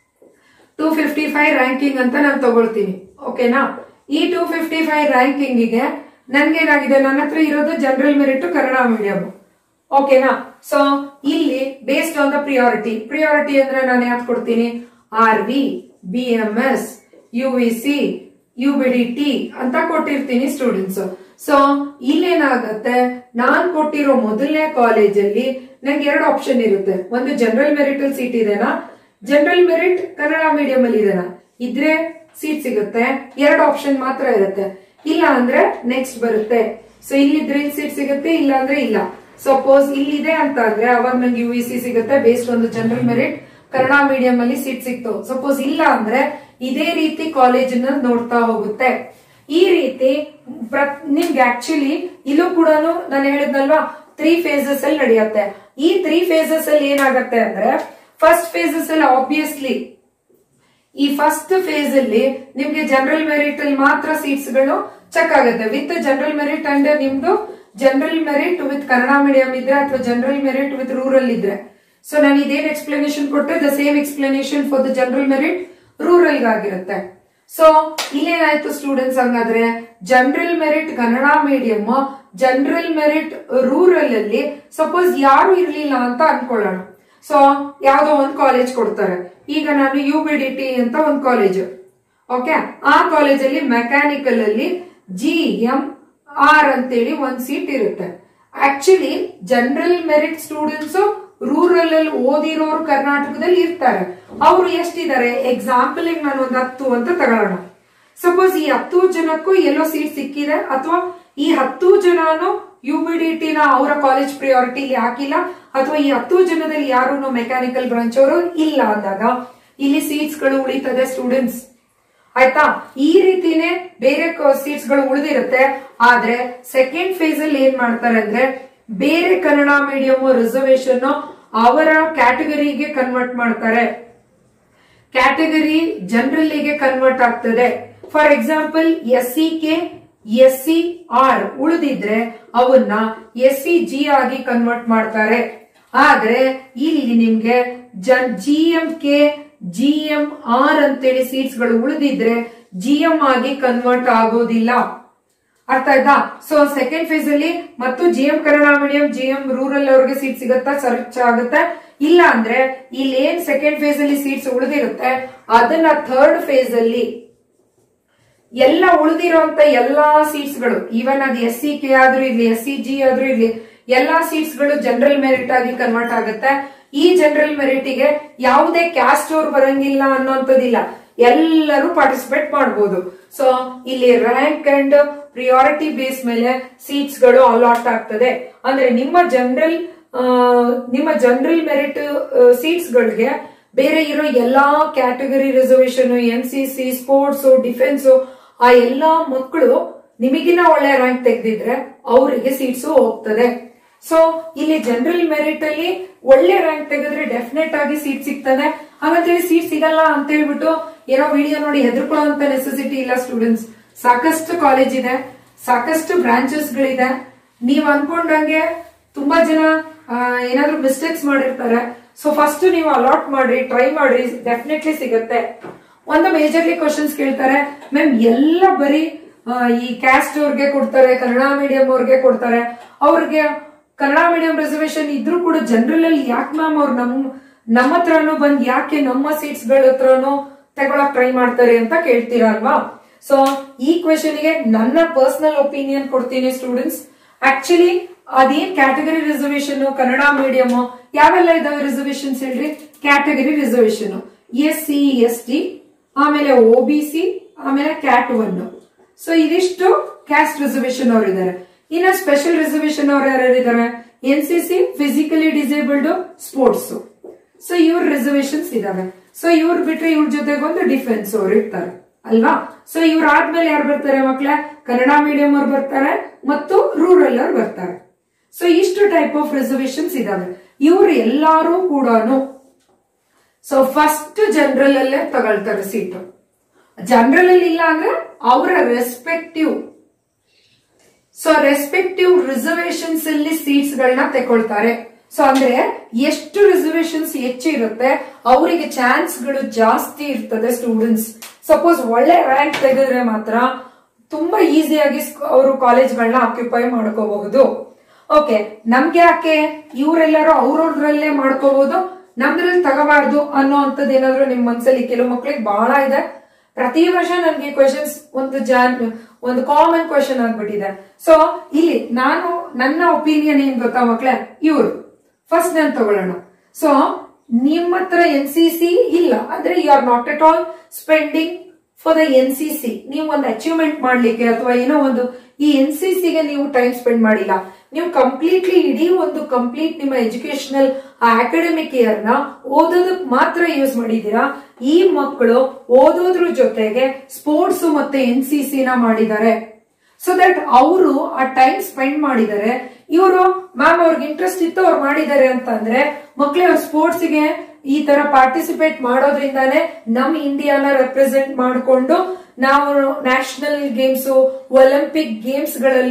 [SPEAKER 1] two fifty five ranking ಅಂತ ನಾನು ತಗೊಳ್ತೀನಿ ಓಕೆನಾ ಈ ಟೂ ಫಿಫ್ಟಿ ಫೈವ್ ರ್ಯಾಂಕಿಂಗ್ ಗೆ ನನ್ಗೇನಾಗಿದೆ ನನ್ನ ಹತ್ರ ಇರೋದು ಜನರಲ್ ಮೆರಿಟ್ ಕನ್ನಡ ಮೀಡಿಯಂ ಓಕೆನಾ ಸೊ ಇಲ್ಲಿ based on the priority priority ಅಂದ್ರೆ ನಾನು ಯಾಕೆ ಕೊಡ್ತೀನಿ R V B M S U V C U B D T ಅಂತ ಕೊಟ್ಟಿರ್ತೀನಿ ಸ್ಟೂಡೆಂಟ್ಸ್ ಸೊ ಇಲ್ಲೇನಾಗತ್ತೆ ನಾನ್ ಕೊಟ್ಟಿರೋ ಮೊದಲನೇ ಕಾಲೇಜಲ್ಲಿ ನಂಗೆ ಎರಡು ಆಪ್ಷನ್ ಇರುತ್ತೆ ಒಂದು ಜನರಲ್ ಮೆರಿಟ್ ಅಲ್ಲಿ ಸೀಟ್ ಇದೆನಾ ಜನರಲ್ ಮೆರಿಟ್ ಕನ್ನಡ ಮೀಡಿಯಂ ಅಲ್ಲಿ ಇದೆನಾ ಇದ್ರೆ ಸೀಟ್ ಸಿಗುತ್ತೆ ಎರಡು ಆಪ್ಷನ್ ಮಾತ್ರ ಇರುತ್ತೆ ಇಲ್ಲ ಅಂದ್ರೆ ನೆಕ್ಸ್ಟ್ ಬರುತ್ತೆ ಸೊ ಇಲ್ಲಿದ್ರೆ ಇಲ್ಲಿ ಸೀಟ್ ಸಿಗುತ್ತೆ ಇಲ್ಲ ಅಂದ್ರೆ ಇಲ್ಲ ಸಪೋಸ್ ಇಲ್ಲಿದೆ ಅಂತ ಅಂದ್ರೆ ಅವಾಗ ನಂಗೆ ಯು ಸಿ ಸಿಗುತ್ತೆ ಬೇಸ್ಡ್ ಒಂದು ಜನರಲ್ ಮೆರಿಟ್ ಕನ್ನಡ ಮೀಡಿಯಂ ಅಲ್ಲಿ ಸೀಟ್ ಸಿಕ್ತು ಸಪೋಸ್ ಇಲ್ಲ ಅಂದ್ರೆ ಇದೇ ರೀತಿ ಕಾಲೇಜನ್ನ ನೋಡ್ತಾ ಹೋಗುತ್ತೆ ಈ ರೀತಿ ನಿಮ್ಗೆ ಆಕ್ಚುಲಿ ಇಲ್ಲೂ ಕೂಡ ನಾನು ಹೇಳಿದ್ನಲ್ವಾ ತ್ರೀ ಫೇಸಸ್ ಅಲ್ಲಿ ನಡೆಯುತ್ತೆ ಈ ತ್ರೀ ಫೇಸಸ್ ಅಲ್ಲಿ ಏನಾಗತ್ತೆ ಅಂದ್ರೆ ಫಸ್ಟ್ ಫೇಸಸ್ ಅಲ್ಲಿ ಆಬ್ವಿಯಸ್ಲಿ ಈ ಫಸ್ಟ್ ಫೇಸ್ ಅಲ್ಲಿ ನಿಮ್ಗೆ ಜನರಲ್ ಮೆರಿಟ್ ಅಲ್ಲಿ ಮಾತ್ರ ಸೀಟ್ಸ್ ಗಳು ಚೆಕ್ ಆಗುತ್ತೆ ವಿತ್ ಜನರಲ್ ಮೆರಿಟ್ ಅಂಡ್ ನಿಮ್ದು general merit with Kannada medium ಇದ್ರೆ ಅಥವಾ ಜನರಲ್ ಮೆರಿಟ್ ವಿತ್ ರೂರಲ್ ಇದ್ರೆ ಸೊ ನಾನು ಇದೇನ್ ಎಕ್ಸ್ಪ್ಲನೇಷನ್ ಕೊಟ್ಟೆ the same explanation for the general merit rural ಆಗಿರುತ್ತೆ ಸೊ ಇಲ್ಲೇನಾಯ್ತು ಸ್ಟೂಡೆಂಟ್ಸ್ ಹಂಗಾದ್ರೆ general merit Kannada medium general merit rural ಅಲ್ಲಿ ಸಪೋಸ್ ಯಾರು ಇರ್ಲಿಲ್ಲ ಅಂತ ಅನ್ಕೊಳ್ಳೋಣ ಸೊ ಯಾವ್ದೋ ಒಂದು ಕಾಲೇಜ್ ಕೊಡ್ತಾರೆ ಈಗ ನಾನು ಯು ಬಿ ಡಿ ಟಿ ಅಂತ ಒಂದು ಕಾಲೇಜ್ ಓಕೆ ಆ ಕಾಲೇಜಲ್ಲಿ ಮೆಕ್ಯಾನಿಕಲ್ ಅಲ್ಲಿ ಜಿ ಎಂ ಆರ್ ಅಂತೇಳಿ ಒಂದ್ ಸೀಟ್ ಇರುತ್ತೆ actually general merit students rural ಅಲ್ಲಿ ಓದಿರೋರು ಕರ್ನಾಟಕದಲ್ಲಿ ಇರ್ತಾರೆ ಅವರು ಎಷ್ಟಿದ್ದಾರೆ ಎಕ್ಸಾಂಪಲ್ ನಾನು ಒಂದು ಹತ್ತು ಅಂತ ತಗೊಳ್ಳೋಣ ಸಪೋಸ್ ಈ ಹತ್ತು ಜನಕ್ಕೂ ಎಲ್ಲೋ ಸೀಟ್ ಸಿಕ್ಕಿದೆ ಅಥವಾ ಈ ಹತ್ತು ಜನನು ಯು ಬಿ ಡಿ ಟಿ ನ ಅವರ ಕಾಲೇಜ್ ಪ್ರಿಯಾರಿಟಿಲಿ ಹಾಕಿಲ್ಲ ಅಥವಾ ಈ ಹತ್ತು ಜನದಲ್ಲಿ ಯಾರು ಮೆಕ್ಯಾನಿಕಲ್ ಬ್ರಾಂಚ್ ಅವರು ಇಲ್ಲ ಅಂದಾಗ ಇಲ್ಲಿ ಸೀಟ್ಸ್ ಗಳು ಉಳಿತದೆ ಸ್ಟೂಡೆಂಟ್ಸ್ ಆಯ್ತಾ ಈ ರೀತಿನೇ ಬೇರೆ ಸೀಟ್ಸ್ ಗಳು ಉಳಿದಿರುತ್ತೆ ಆದ್ರೆ ಸೆಕೆಂಡ್ ಫೇಸ್ ಅಲ್ಲಿ ಏನ್ ಮಾಡ್ತಾರೆ ಅಂದ್ರೆ ಬೇರೆ ಕನ್ನಡ ಮೀಡಿಯಂ ರಿಸರ್ವೇಶನ್ ಅವರ ಕ್ಯಾಟಗರಿಗೆ ಕನ್ವರ್ಟ್ ಮಾಡ್ತಾರೆ ಕ್ಯಾಟಗರಿ ಜನರಲ್ಲಿಗೆ ಕನ್ವರ್ಟ್ ಆಗ್ತದೆ for example S C K S C R ಉಳಿದಿದ್ರೆ ಅವನ್ನ ಎಸ್ ಸಿ ಜಿ ಆಗಿ ಕನ್ವರ್ಟ್ ಮಾಡ್ತಾರೆ ಆದ್ರೆ ಇಲ್ಲಿ ನಿಮ್ಗೆ ಜನ್ G M K G M R ಅಂತೇಳಿ ಸೀಟ್ಸ್ ಗಳು ಉಳಿದಿದ್ರೆ ಜಿ ಎಂ ಆಗಿ ಕನ್ವರ್ಟ್ ಆಗೋದಿಲ್ಲ ಅರ್ಥ ಆಯ್ತಾ ಸೊ ಸೆಕೆಂಡ್ ಫೇಸ್ ಅಲ್ಲಿ ಮತ್ತು G M Kannada medium G M rural ಅವ್ರಿಗೆ ಸೀಟ್ ಸಿಗುತ್ತಾ ಸರ್ಚ್ ಆಗುತ್ತೆ ಇಲ್ಲ ಅಂದ್ರೆ ಇಲ್ಲಿ ಏನ್ ಸೆಕೆಂಡ್ ಫೇಸ್ ಅಲ್ಲಿ ಸೀಟ್ಸ್ ಉಳಿದಿರುತ್ತೆ ಅದನ್ನ ಥರ್ಡ್ ಫೇಸ್ ಅಲ್ಲಿ ಎಲ್ಲ ಉಳಿದಿರುವಂತ ಎಲ್ಲಾ ಸೀಟ್ಸ್ ಗಳು ಈವನ್ ಅದು ಎಸ್ ಸಿ ಕೆ ಆದ್ರೂ ಇರ್ಲಿ ಎಸ್ ಸಿ ಜಿ ಆದ್ರೂ ಇರ್ಲಿ ಎಲ್ಲಾ ಸೀಟ್ಸ್ ಗಳು ಜನರಲ್ ಮೆರಿಟ್ ಆಗಿ ಕನ್ವರ್ಟ್ ಆಗುತ್ತೆ ಈ ಜನರಲ್ ಮೆರಿಟ್ ಗೆ ಯಾವುದೇ ಕ್ಯಾಸ್ಟ್ ಅವ್ರು ಬರಂಗಿಲ್ಲ ಅನ್ನೋಂಥದ್ದಿಲ್ಲ ಎಲ್ಲರೂ ಪಾರ್ಟಿಸಿಪೇಟ್ ಮಾಡಬಹುದು ಸೊ ಇಲ್ಲಿ ರ್ಯಾಂಕ್ ಅಂಡ್ ಪ್ರಿಯಾರಿಟಿ ಬೇಸ್ ಮೇಲೆ ಸೀಟ್ಸ್ ಗಳು ಅಲಾಟ್ ಆಗ್ತದೆ ಅಂದ್ರೆ ನಿಮ್ಮ ಜನರಲ್ ನಿಮ್ಮ ಜನರಲ್ ಮೆರಿಟ್ ಸೀಟ್ಸ್ ಗಳಿಗೆ ಬೇರೆ ಇರೋ ಎಲ್ಲಾ category reservation N C C sports defence ಆ ಎಲ್ಲಾ ಮಕ್ಕಳು ನಿಮಗಿನ ಒಳ್ಳೆ ರ್ಯಾಂಕ್ ತೆಗೆದಿದ್ರೆ ಅವರಿಗೆ ಸೀಟ್ಸ್ ಹೋಗ್ತದೆ ಸೊ ಇಲ್ಲಿ ಜನರಲ್ ಮೆರಿಟ್ ಅಲ್ಲಿ ಒಳ್ಳೆ ರ್ಯಾಂಕ್ ತೆಗೆದ್ರೆ ಡೆಫಿನೆಟ್ ಆಗಿ ಸೀಟ್ ಸಿಗ್ತದೆ ಹಾಗಂತೇಳಿ ಸೀಟ್ ಸಿಗಲ್ಲ ಅಂತ ಹೇಳ್ಬಿಟ್ಟು ಏನೋ ವಿಡಿಯೋ ನೋಡಿ ಹೆದರ್ಕೊಳ್ಳುವಂತ ನೆಸೆಸಿಟಿ ಇಲ್ಲ ಸ್ಟೂಡೆಂಟ್ಸ್ ಸಾಕಷ್ಟು ಕಾಲೇಜ್ ಇದೆ ಸಾಕಷ್ಟು ಬ್ರಾಂಚಸ್ ಗಳಿದೆ ನೀವ್ ಅನ್ಕೊಂಡಂಗೆ ತುಂಬಾ ಜನ ಆ, ಏನಾದ್ರೂ ಮಿಸ್ಟೇಕ್ಸ್ ಮಾಡಿರ್ತಾರೆ ಸೊ ಫಸ್ಟ್ ನೀವು ಅಲಾಟ್ ಮಾಡ್ರಿ ಟ್ರೈ ಮಾಡ್ರಿ ಡೆಫಿನೆಟ್ಲಿ ಸಿಗುತ್ತೆ ಒಂದು ಮೇಜರ್ಲಿ ಕ್ವಶನ್ಸ್ ಕೇಳ್ತಾರೆ ಮ್ಯಾಮ್ ಎಲ್ಲ ಬರೀ ಆ, ಈ ಕ್ಯಾಸ್ಟ್ ಅವ್ರಿಗೆ ಕೊಡ್ತಾರೆ ಕನ್ನಡ ಮೀಡಿಯಂ ಅವ್ರಿಗೆ ಕೊಡ್ತಾರೆ ಅವ್ರಿಗೆ ಕನ್ನಡ ಮೀಡಿಯಂ ರಿಸರ್ವೇಶನ್ ಇದ್ರೂ ಕೂಡ ಜನರಲ್ ಅಲ್ಲಿ ಯಾಕೆ ಮ್ಯಾಮ್ ಅವ್ರು ನಮ್ ನಮ್ಮ ಹತ್ರನೂ ಬಂದ್ ಯಾಕೆ ನಮ್ಮ ಸೀಟ್ಸ್ ಗಳ ಹತ್ರನೂ ತಗೊಳಕ್ ಟ್ರೈ ಮಾಡ್ತಾರೆ ಅಂತ ಕೇಳ್ತೀರಾ ಅಲ್ವಾ ಸೊ ಈ ಕ್ವೆಶನ್ ಗೆ ನನ್ನ ಪರ್ಸನಲ್ ಒಪಿನಿಯನ್ ಕೊಡ್ತೀನಿ ಸ್ಟೂಡೆಂಟ್ಸ್ ಆಕ್ಚುಲಿ ಅದೇನ್ ಕ್ಯಾಟಗರಿ ರಿಸರ್ವೇಶನ್ ಕನ್ನಡ ಮೀಡಿಯಂ ಯಾವೆಲ್ಲ ಇದಾವೆ ರಿಸರ್ವೇಶನ್ಸ್ ಹೇಳ್ರಿ category reservation S C S T ಆಮೇಲೆ ಒ ಬಿ ಸಿ ಆಮೇಲೆ ಕ್ಯಾಟ್ ಒನ್ ಸೊ ಇದಿಷ್ಟು ಕ್ಯಾಸ್ಟ್ ರಿಸರ್ವೇಶನ್ ಅವ್ರು ಇದಾರೆ ಇನ್ನ ಸ್ಪೆಷಲ್ ರಿಸರ್ವೇಶನ್ ಅವ್ರು ಯಾರ್ಯಾರು ಇದಾರೆ N C C physically disabled sports so ಇವ್ರ ರಿಸರ್ವೇಶನ್ಸ್ ಇದಾವೆ ಸೊ ಇವ್ರ ಬಿಟ್ರೆ ಇವ್ರ ಜೊತೆಗೆ ಒಂದು ಡಿಫೆನ್ಸ್ ಅವ್ರು ಇರ್ತಾರೆ ಅಲ್ವಾ ಸೊ ಇವ್ರ ಆದ್ಮೇಲೆ ಯಾರು ಬರ್ತಾರೆ ಮಕ್ಳ ಕನ್ನಡ ಮೀಡಿಯಂ ಅವ್ರು ಬರ್ತಾರೆ ಮತ್ತು ರೂರಲ್ ಅವ್ರು ಬರ್ತಾರೆ ಸೊ ಇಷ್ಟು ಟೈಪ್ ಆಫ್ ರಿಸರ್ವೇಶನ್ಸ್ ಇದಾವೆ ಇವ್ರು ಎಲ್ಲಾರು ಕೂಡ ಸೊ ಫಸ್ಟ್ ಜನರಲ್ ಅಲ್ಲೇ ತಗೊಳ್ತಾರೆ ಸೀಟ್ ಜನರಲ್ ಅಲ್ಲಿ ಇಲ್ಲ ಅಂದ್ರೆ ಅವರ ರೆಸ್ಪೆಕ್ಟಿವ್ ಸೊ ರೆಸ್ಪೆಕ್ಟಿವ್ ರಿಸರ್ವೇಶನ್ಸ್ ಅಲ್ಲಿ ಸೀಟ್ಸ್ ಗಳನ್ನ ತಗೊಳ್ತಾರೆ ಸೊ ಅಂದ್ರೆ ಎಷ್ಟು ರಿಸರ್ವೇಶನ್ಸ್ ಹೆಚ್ಚು ಇರುತ್ತೆ ಅವರಿಗೆ ಚಾನ್ಸ್ ಗಳು ಜಾಸ್ತಿ ಇರ್ತದೆ ಸ್ಟೂಡೆಂಟ್ಸ್ ಸಪೋಸ್ ಒಳ್ಳೆ ರ್ಯಾಂಕ್ ತೆಗೆದ್ರೆ ಮಾತ್ರ ತುಂಬಾ ಈಸಿಯಾಗಿ ಅವರು ಕಾಲೇಜ್ಗಳನ್ನ ಆಕ್ಯುಪೈ ಮಾಡ್ಕೋಬಹುದು ಓಕೆ ನಮ್ಗೆ ಯಾಕೆ ಇವರೆಲ್ಲರೂ ಅವ್ರವ್ರದ್ರಲ್ಲೇ ಮಾಡ್ಕೋಬಹುದು ನಮ್ದ್ರಲ್ಲಿ ತಗೋಬಾರ್ದು ಅನ್ನೋ ಅಂತದ್ ಏನಾದ್ರು ನಿಮ್ ಮನ್ಸಲ್ಲಿ ಕೆಲವು ಮಕ್ಳಿಗೆ ಬಹಳ ಇದೆ ಪ್ರತಿ ವರ್ಷ ನನ್ಗೆ ಕ್ವೆಶನ್ಸ್ ಒಂದು ಜಾನ್ ಒಂದು ಕಾಮನ್ ಕ್ವೆಶನ್ ಆಗ್ಬಿಟ್ಟಿದೆ ಸೊ ಇಲ್ಲಿ ನಾನು ನನ್ನ ಒಪಿನಿಯನ್ ಏನ್ ಗೊತ್ತಾ ಮಕ್ಳೇ ಇವ್ರು ಫಸ್ಟ್ ನಾನು ತಗೊಳ್ಳೋಣ ಸೊ ನಿಮ್ಮ ಹತ್ರ ಎನ್ ಸಿ ಸಿ ಇಲ್ಲ ಅಂದ್ರೆ you are not at all spending for the N C C ನೀವು ಒಂದು ಅಚೀವ್ಮೆಂಟ್ ಮಾಡ್ಲಿಕ್ಕೆ ಅಥವಾ ಏನೋ ಒಂದು ಈ ಎನ್ ಸಿ ಸಿಗೆ ನೀವು ಟೈಮ್ ಸ್ಪೆಂಡ್ ಮಾಡಿಲ್ಲ ನೀವು ಕಂಪ್ಲೀಟ್ಲಿ ಇಡೀ ಒಂದು ಕಂಪ್ಲೀಟ್ ನಿಮ್ಮ ಎಜುಕೇಶನಲ್ ಅಕಾಡೆಮಿಕ್ ಇಯರ್ ನ ಓದೋದಕ್ ಮಾತ್ರ ಯೂಸ್ ಮಾಡಿದೀರಾ ಈ ಮಕ್ಕಳು ಓದೋದ್ರ ಜೊತೆಗೆ ಸ್ಪೋರ್ಟ್ಸ್ ಮತ್ತೆ ಎನ್ ಸಿ ಸಿ ನ ಮಾಡಿದ್ದಾರೆ ಸೊ ದಟ್ ಅವರು ಆ ಟೈಮ್ ಸ್ಪೆಂಡ್ ಮಾಡಿದ್ದಾರೆ ಇವರು ಮ್ಯಾಮ್ ಅವ್ರಿಗೆ ಇಂಟ್ರೆಸ್ಟ್ ಇತ್ತು ಅವ್ರು ಮಾಡಿದ್ದಾರೆ ಅಂತಂದ್ರೆ ಮಕ್ಳೇ ಅವ್ರ ಸ್ಪೋರ್ಟ್ಸ್ ಗೆ ಈ ತರ ಪಾರ್ಟಿಸಿಪೇಟ್ ಮಾಡೋದ್ರಿಂದಾನೇ ನಮ್ ಇಂಡಿಯಾನ ರೆಪ್ರೆಸೆಂಟ್ ಮಾಡಿಕೊಂಡು ನಾವು ನ್ಯಾಷನಲ್ ಗೇಮ್ಸ್ ಒಲಿಂಪಿಕ್ ಗೇಮ್ಸ್ ಗಳಲ್ಲಿ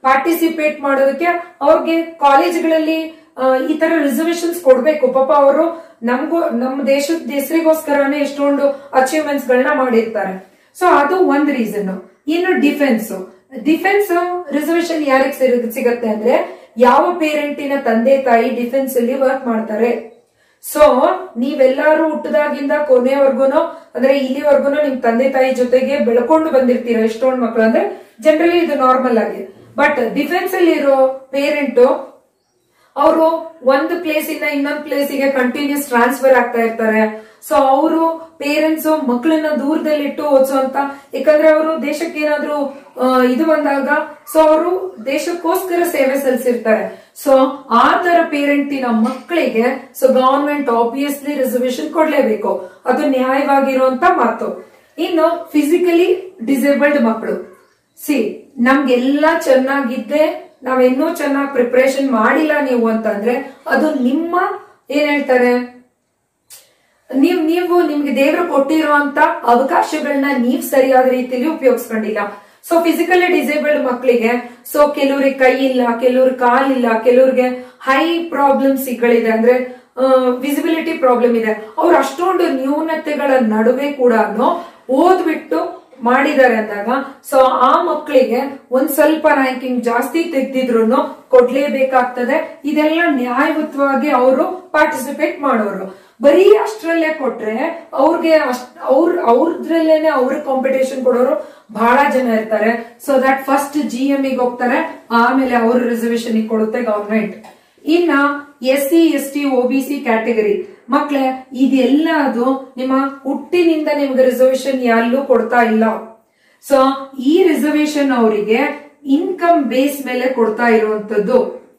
[SPEAKER 1] ಪಾರ್ಟಿಸಿಪೇಟ್ ಮಾಡೋದಕ್ಕೆ ಅವ್ರಿಗೆ ಕಾಲೇಜ್ಗಳಲ್ಲಿ ಆ, ಈ ತರ ರಿಸರ್ವೇಶನ್ಸ್ ಕೊಡ್ಬೇಕು ಪಾಪ ಅವರು ನಮ್ಗೂ ನಮ್ಮ ದೇಶದ ಹೆಸರಿಗೋಸ್ಕರನೇ ಎಷ್ಟೊಂದು ಅಚೀವ್ಮೆಂಟ್ಸ್ ಗಳನ್ನ ಮಾಡಿರ್ತಾರೆ ಸೊ ಅದು ಒಂದ್ ರೀಸನ್ ಇನ್ನು ಡಿಫೆನ್ಸ್ ಡಿಫೆನ್ಸ್ ರಿಸರ್ವೇಶನ್ ಯಾರಿಗೆ ಸಿಗತ್ತೆ ಅಂದ್ರೆ ಯಾವ ಪೇರೆಂಟಿನ ತಂದೆ ತಾಯಿ ಡಿಫೆನ್ಸ್ ಅಲ್ಲಿ ವರ್ಕ್ ಮಾಡ್ತಾರೆ ಸೊ ನೀವೆಲ್ಲಾರು ಹುಟ್ಟದಾಗಿಂದ ಕೊನೆವರ್ಗುನು ಅಂದ್ರೆ ಇಲ್ಲಿವರೆಗೂ ನಿಮ್ ತಂದೆ ತಾಯಿ ಜೊತೆಗೆ ಬೆಳ್ಕೊಂಡು ಬಂದಿರ್ತೀರ ಎಷ್ಟೊಂದು ಮಕ್ಕಳು ಅಂದ್ರೆ ಜನರಲಿ ಇದು ನಾರ್ಮಲ್ ಆಗಿ ಬಟ್ ಡಿಫೆನ್ಸ್ ಅಲ್ಲಿ ಇರೋ ಪೇರೆಂಟ್ ಅವರು ಒಂದು ಪ್ಲೇಸ್ ಇಂದ ಇನ್ನೊಂದು ಪ್ಲೇಸಿಗೆ ಕಂಟಿನ್ಯೂಸ್ ಟ್ರಾನ್ಸ್ಫರ್ ಆಗ್ತಾ ಇರ್ತಾರೆ ಸೊ ಅವರು ಪೇರೆಂಟ್ಸ್ ಮಕ್ಕಳನ್ನ ದೂರದಲ್ಲಿಟ್ಟು ಓದಿಸುವಂತ ಯಾಕಂದ್ರೆ ಅವರು ದೇಶಕ್ಕೆ ಏನಾದ್ರು ಆ, ಇದು ಬಂದಾಗ ಸೊ ಅವರು ದೇಶಕ್ಕೋಸ್ಕರ ಸೇವೆ ಸಲ್ಲಿಸಿರ್ತಾರೆ ಸೊ ಆ ತರ ಪೇರೆಂಟಿನ ಮಕ್ಕಳಿಗೆ ಸೊ ಗವರ್ಮೆಂಟ್ ಆಬ್ವಿಯಸ್ಲಿ ರಿಸರ್ವೇಶನ್ ಕೊಡ್ಲೇಬೇಕು ಅದು ನ್ಯಾಯವಾಗಿರುವಂತ ಮಾತು ಇನ್ನು ಫಿಸಿಕಲಿ ಡಿಸೇಬಲ್ಡ್ ಮಕ್ಕಳು ಸಿ ನಮ್ಗೆಲ್ಲ ಚೆನ್ನಾಗಿದ್ದೆ ನಾವಿನ್ನೂ ಚೆನ್ನಾಗಿ ಪ್ರಿಪರೇಷನ್ ಮಾಡಿಲ್ಲ ನೀವು ಅಂತಂದ್ರೆ ಅದು ನಿಮ್ಮ ಏನ್ ಹೇಳ್ತಾರೆ ನೀವ್ ನೀವು ನಿಮ್ಗೆ ದೇವರು ಕೊಟ್ಟಿರುವಂತ ಅವಕಾಶಗಳನ್ನ ನೀವ್ ಸರಿಯಾದ ರೀತಿಯಲ್ಲಿ ಉಪಯೋಗಿಸ್ಕೊಂಡಿಲ್ಲ ಸೊ ಫಿಸಿಕಲಿ ಡಿಸೇಬಲ್ಡ್ ಮಕ್ಕಳಿಗೆ ಸೊ ಕೆಲವ್ರಿಗೆ ಕೈ ಇಲ್ಲ ಕೆಲವ್ರಿಗೆ ಕಾಲಿಲ್ಲ ಕೆಲವ್ರಿಗೆ ಹೈ ಪ್ರಾಬ್ಲಮ್ಸ್ಗಳಿದೆ ಅಂದ್ರೆ ವಿಸಿಬಿಲಿಟಿ ಪ್ರಾಬ್ಲಮ್ ಇದೆ ಅವ್ರು ಅಷ್ಟೊಂದು ನ್ಯೂನತೆಗಳ ನಡುವೆ ಕೂಡ ಓದ್ಬಿಟ್ಟು ಮಾಡಿದ್ದಾರೆ ಅಂದಾಗ ಸೊ ಆ ಮಕ್ಕಳಿಗೆ ಒಂದ್ ಸ್ವಲ್ಪ ರ್ಯಾಂಕಿಂಗ್ ಜಾಸ್ತಿ ತೆಗ್ದಿದ್ರು ಕೊಡ್ಲೇಬೇಕಾಗ್ತದೆ ಇದೆಲ್ಲ ನ್ಯಾಯಯುತವಾಗಿ ಅವರು ಪಾರ್ಟಿಸಿಪೇಟ್ ಮಾಡೋರು ಬರೀ ಅಷ್ಟ್ರಲ್ಲೇ ಕೊಟ್ರೆ ಅವ್ರಿಗೆ ಅಷ್ಟ್ ಅವ್ರ ಅವ್ರದ್ರಲ್ಲೇನೆ ಅವ್ರ ಕಾಂಪಿಟೇಷನ್ ಕೊಡೋರು ಬಹಳ ಜನ ಇರ್ತಾರೆ so that first G M ಗೆ ಹೋಗ್ತಾರೆ ಆಮೇಲೆ ಅವ್ರ ರಿಸರ್ವೇಶನ್ ಕೊಡುತ್ತೆ ಗವರ್ಮೆಂಟ್ ಇನ್ನ S C S T O B C category ಮಕ್ಳೇ ಇದೆಲ್ಲ ಅದು ನಿಮ್ಮ ಹುಟ್ಟಿನಿಂದ ನಿಮ್ಗೆ ರಿಸರ್ವೇಶನ್ ಎಲ್ಲೂ ಕೊಡ್ತಾ ಇಲ್ಲ ಸೊ ಈ ರಿಸರ್ವೇಶನ್ ಅವರಿಗೆ ಇನ್ಕಮ್ ಬೇಸ್ ಮೇಲೆ ಕೊಡ್ತಾ ಇರುವಂತದ್ದು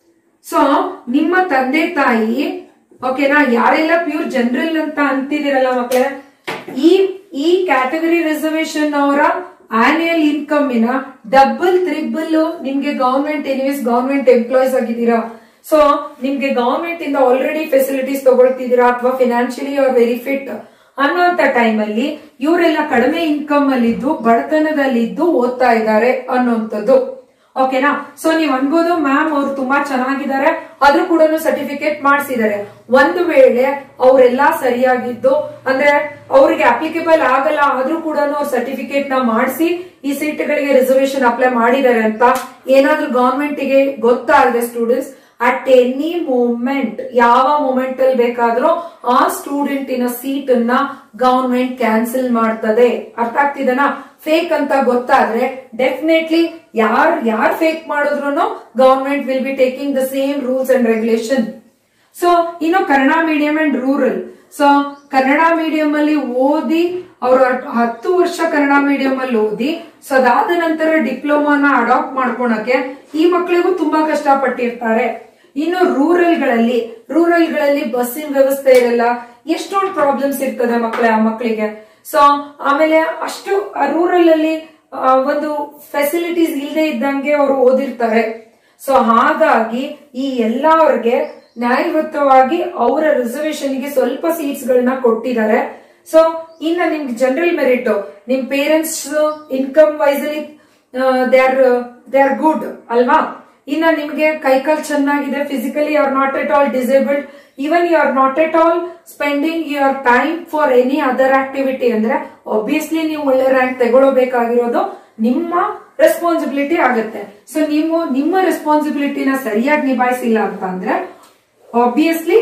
[SPEAKER 1] ಸೊ ನಿಮ್ಮ ತಂದೆ ತಾಯಿ ಓಕೆನಾ ಯಾರೆಲ್ಲ ಪ್ಯೂರ್ ಜನರಲ್ ಅಂತ ಅಂತಿದಿರಲ್ಲ ಮಕ್ಕಳೇ ಈ ಈ ಕ್ಯಾಟಗರಿ ರಿಸರ್ವೇಶನ್ ಅವರ ಆನ್ಯುಯಲ್ ಇನ್ಕಮ್ ಇನ ಡಬಲ್ ತ್ರಿಬಲ್ ನಿಮ್ಗೆ ಗವರ್ಮೆಂಟ್ ಎನಿವೇಸ್ ಗವರ್ಮೆಂಟ್ ಎಂಪ್ಲಾಯ್ಸ್ ಆಗಿದ್ದೀರಾ ಸೊ ನಿಮ್ಗೆ ಗವರ್ಮೆಂಟ್ ಇಂದ ಆಲ್ರೆಡಿ ಫೆಸಿಲಿಟೀಸ್ ತಗೊಳ್ತಿದ್ದೀರಾ ಅಥವಾ ಫಿನಾನ್ಷಿಯಲಿ ಆರ್ ವೆರಿ ಫಿಟ್ ಅನ್ನೋಂತ ಟೈಮ್ ಅಲ್ಲಿ ಇವರೆಲ್ಲ ಕಡಿಮೆ ಇನ್ಕಮ್ ಅಲ್ಲಿ ಇದ್ದು ಬಡತನದಲ್ಲಿದ್ದು ಓದ್ತಾ ಇದ್ದಾರೆ ಅನ್ನೋಂಥದ್ದು ಓಕೆನಾ ಸೊ ನೀವ್ ಅನ್ಬೋದು ಮ್ಯಾಮ್ ಅವ್ರು ತುಂಬಾ ಚೆನ್ನಾಗಿದ್ದಾರೆ ಆದ್ರೂ ಕೂಡ ಸರ್ಟಿಫಿಕೇಟ್ ಮಾಡಿಸಿದ್ದಾರೆ ಒಂದು ವೇಳೆ ಅವರೆಲ್ಲಾ ಸರಿಯಾಗಿದ್ದು ಅಂದ್ರೆ ಅವ್ರಿಗೆ ಅಪ್ಲಿಕೇಬಲ್ ಆಗಲ್ಲ ಆದ್ರೂ ಕೂಡ ಸರ್ಟಿಫಿಕೇಟ್ ನ ಮಾಡಿಸಿ ಈ ಸೀಟ್ಗಳಿಗೆ ರಿಸರ್ವೇಶನ್ ಅಪ್ಲೈ ಮಾಡಿದ್ದಾರೆ ಅಂತ ಏನಾದ್ರೂ ಗವರ್ಮೆಂಟ್ ಗೆ ಗೊತ್ತಾಗದೆ ಸ್ಟೂಡೆಂಟ್ಸ್ ಅಟ್ ಎನಿ ಮೂಮೆಂಟ್ ಯಾವ ಮೂಮೆಂಟ್ ಅಲ್ಲಿ ಬೇಕಾದ್ರೂ ಆ ಸ್ಟೂಡೆಂಟಿನ ಸೀಟ್ ಅನ್ನ ಗವರ್ಮೆಂಟ್ ಕ್ಯಾನ್ಸಲ್ ಮಾಡ್ತದೆ ಅರ್ಥ ಆಗ್ತಿದನಾ ಫೇಕ್ ಅಂತ ಗೊತ್ತಾದ್ರೆ ಡೆಫಿನೆಟ್ಲಿ ಯಾರ್ ಯಾರ್ ಫೇಕ್ ಮಾಡಿದ್ರು government will be taking the same rules and regulation so ಇನ್ನು Kannada medium and rural so Kannada medium ಅಲ್ಲಿ ಓದಿ ಅವರು ಹತ್ತು ವರ್ಷ ಕನ್ನಡ ಮೀಡಿಯಂ ಅಲ್ಲಿ ಓದಿ ಸೊ ಅದಾದ ನಂತರ ಡಿಪ್ಲೊಮಾನ ಅಡಾಪ್ಟ್ ಮಾಡ್ಕೊಳಕ್ಕೆ ಈ ಮಕ್ಕಳಿಗೂ ತುಂಬಾ ಕಷ್ಟಪಟ್ಟಿರ್ತಾರೆ ಇನ್ನು ರೂರಲ್ ಗಳಲ್ಲಿ ರೂರಲ್ ಗಳಲ್ಲಿ ಬಸ್ಸಿನ ವ್ಯವಸ್ಥೆ ಇರಲ್ಲ ಎಷ್ಟೊಂದು ಪ್ರಾಬ್ಲಮ್ಸ್ ಇರ್ತದೆ ಮಕ್ಕಳ ಆ ಮಕ್ಕಳಿಗೆ ಸೊ ಆಮೇಲೆ ಅಷ್ಟು ರೂರಲ್ ಅಲ್ಲಿ ಆ, ಒಂದು ಫೆಸಿಲಿಟೀಸ್ ಇಲ್ಲದೆ ಇದ್ದಂಗೆ ಅವರು ಓದಿರ್ತಾರೆ ಸೊ ಹಾಗಾಗಿ ಈ ಎಲ್ಲ ಅವ್ರಿಗೆ ನ್ಯಾಯಯುತವಾಗಿ ಅವರ ರಿಸರ್ವೇಶನ್ ಗೆ ಸ್ವಲ್ಪ ಸೀಟ್ಸ್ ಗಳನ್ನ ಕೊಟ್ಟಿದ್ದಾರೆ ಸೊ ಇನ್ನ ನಿಮ್ಗೆ ಜನರಲ್ ಮೆರಿಟ್ ನಿಮ್ ಪೇರೆಂಟ್ಸ್ ಇನ್ಕಮ್ ವೈಸ್ ಅಲ್ಲಿ they are they are good ಅಲ್ವಾ ಇನ್ನ ನಿಮ್ಗೆ ಕೈಕಾಲ್ ಚೆನ್ನಾಗಿದೆ physically you are not at all disabled even you are not at all spending your time for any other activity ಅಂದ್ರೆ ಒಬ್ವಿಯಸ್ಲಿ ನೀವು ಒಳ್ಳೆ ರ್ಯಾಂಕ್ ತಗೊಳ್ಬೇಕಾಗಿರೋದು ನಿಮ್ಮ ರೆಸ್ಪಾನ್ಸಿಬಿಲಿಟಿ ಆಗುತ್ತೆ ಸೊ ನೀವು ನಿಮ್ಮ ರೆಸ್ಪಾನ್ಸಿಬಿಲಿಟಿನ ಸರಿಯಾಗಿ ನಿಭಾಯಿಸಿಲ್ಲ ಅಂತ ಅಂದ್ರೆ obviously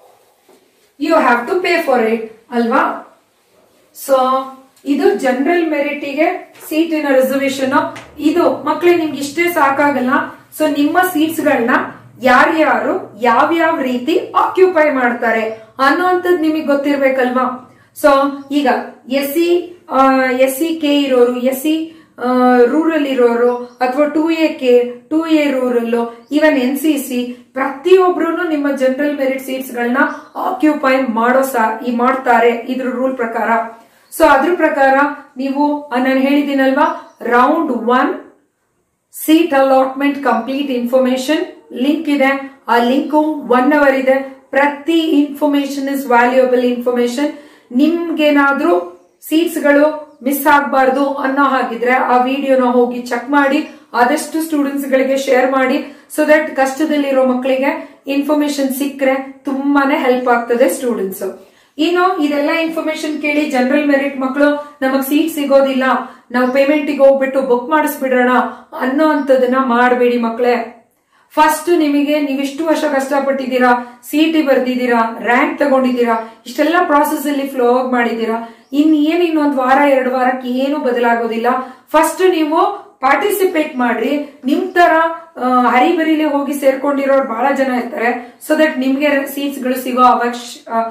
[SPEAKER 1] you have to pay for it ಅಲ್ವಾ ಸೊ ಇದು ಜನರಲ್ ಮೆರಿಟಿಗೆ ಸೀಟಿನ ರಿಸರ್ವೇಶನ್ ಇದು ಮಕ್ಳೇ ನಿಮ್ಗೆ ಇಷ್ಟೇ ಸಾಕಾಗಲ್ಲ ಸೊ ನಿಮ್ಮ ಸೀಟ್ಸ್ ಗಳನ್ನ ಯಾರ್ಯಾರು ಯಾವ್ಯಾವ ರೀತಿ ಆಕ್ಯುಪೈ ಮಾಡ್ತಾರೆ ಅನ್ನೋಂಥದ್ದು ನಿಮಗೆ ಗೊತ್ತಿರ್ಬೇಕಲ್ವಾ ಸೊ ಈಗ S C S C K ಇರೋರು ಎಸ್ ಸಿ ರೂರಲ್ ಇರೋರು ಅಥವಾ two A K two A rural even N C C ಪ್ರತಿಯೊಬ್ರು ನಿಮ್ಮ ಜನರಲ್ ಮೆರಿಟ್ ಸೀಟ್ಸ್ ಗಳನ್ನ ಆಕ್ಯುಪೈ ಮಾಡೋ ಸಾ ಈ ಮಾಡ್ತಾರೆ ಇದ್ರ ರೂಲ್ ಪ್ರಕಾರ ಸೊ ಅದ್ರ ಪ್ರಕಾರ ನೀವು ನಾನು ಹೇಳಿದ್ದೀನಲ್ವಾ round one seat allotment complete information link ಇದೆ ಆ ಲಿಂಕ್ ಒನ್ ಅವರ್ ಇದೆ ಪ್ರತಿ ಇನ್ಫಾರ್ಮೇಶನ್ ಇಸ್ ವ್ಯಾಲ್ಯೂಯಬಲ್ ಇನ್ಫಾರ್ಮೇಶನ್ ನಿಮ್ಗೇನಾದ್ರೂ ಸೀಟ್ಸ್ ಗಳು ಮಿಸ್ ಆಗಬಾರ್ದು ಅನ್ನೋ ಹಾಗಿದ್ರೆ ಆ ವಿಡಿಯೋನ ಹೋಗಿ ಚೆಕ್ ಮಾಡಿ ಆದಷ್ಟು ಸ್ಟೂಡೆಂಟ್ಸ್ ಗಳಿಗೆ ಶೇರ್ ಮಾಡಿ ಸೊ ದಟ್ ಕಷ್ಟದಲ್ಲಿರೋ ಮಕ್ಕಳಿಗೆ ಇನ್ಫಾರ್ಮೇಶನ್ ಸಿಕ್ಕರೆ ತುಂಬಾನೇ ಹೆಲ್ಪ್ ಆಗ್ತದೆ ಸ್ಟೂಡೆಂಟ್ಸ್ ಇನ್ನು ಇದೆಲ್ಲ ಇನ್ಫಾರ್ಮೇಶನ್ ಕೇಳಿ ಜನರಲ್ ಮೆರಿಟ್ ಮಕ್ಕಳು ನಮಗ್ ಸೀಟ್ ಸಿಗೋದಿಲ್ಲ ನಾವು ಪೇಮೆಂಟಿಗೆ ಹೋಗ್ಬಿಟ್ಟು ಬುಕ್ ಮಾಡಿಸ್ಬಿಡೋಣ ಅನ್ನೋ ಅಂತದನ್ನ ಮಾಡಬೇಡಿ ಮಕ್ಕಳೇ ಫಸ್ಟ್ ನಿಮಗೆ ನೀವಿಷ್ಟು ವರ್ಷ ಕಷ್ಟಪಟ್ಟಿದ್ದೀರಾ ಸಿಟಿ ಬರ್ದಿದ್ದೀರಾ ರ್ಯಾಂಕ್ ತಗೊಂಡಿದ್ದೀರಾ ಇಷ್ಟೆಲ್ಲ ಪ್ರಾಸೆಸ್ ಅಲ್ಲಿ ಫ್ಲೋ ಮಾಡಿದ್ದೀರಾ ಇನ್ ಏನ್ ಇನ್ನೊಂದು ವಾರ ಎರಡು ವಾರಕ್ಕೆ ಏನು ಬದಲಾಗೋದಿಲ್ಲ ಫಸ್ಟ್ ನೀವು ಪಾರ್ಟಿಸಿಪೇಟ್ ಮಾಡ್ರಿ ನಿಮ್ ತರ ಹರಿಬರಿಲಿ ಹೋಗಿ ಸೇರ್ಕೊಂಡಿರೋರು ಬಹಳ ಜನ ಇರ್ತಾರೆ ಸೊ ದಟ್ ನಿಮ್ಗೆ ಸೀಟ್ಸ್ ಗಳು ಸಿಗೋ ಅವಶ್ಯ